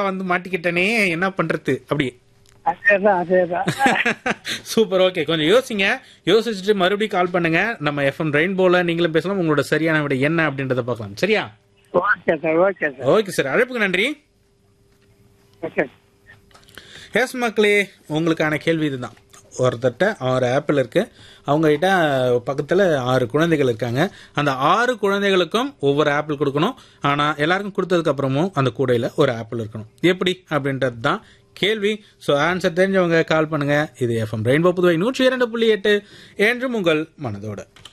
வந்து மாட்டிக்கிட்டனே என்ன பண்றது அப்படி அதேதான் அதேதான் சூப்பர் ஓகே கொஞ்சம் யோசிங்க யோசிச்சுட்டு மறுபடியும் கால் பண்ணுங்க நம்ம எஃப்எம் ரெயின்போல நீங்களும் பேசலாம் உங்களோட சரியான விட என்ன அப்படின்றத பார்க்கலாம் சரியா okay sir okay sir okay sir அழைப்புக்கு நன்றி ஓகே எஸ் மக்களே உங்களுக்கான கேள்வி இதுதான் ஒருத்தட்ட ஆறு ஆப்பிள் இருக்கு அவங்க கிட்ட பக்கத்துல ஆறு குழந்தைகள் இருக்காங்க அந்த ஆறு குழந்தைகளுக்கும் ஒவ்வொரு ஆப்பிள் கொடுக்கணும் ஆனா எல்லாருக்கும் கொடுத்ததுக்கு அப்புறமும் அந்த கூடையில ஒரு ஆப்பிள் இருக்கணும் எப்படி அப்படின்றது தான் கேள்வி ஸோ ஆன்சர் தெரிஞ்சவங்க கால் பண்ணுங்க இது எஃப்எம் ரெயின்போ புதுவை நூற்றி இரண்டு புள்ளி எட்டு என்றும் உங்கள் மனதோட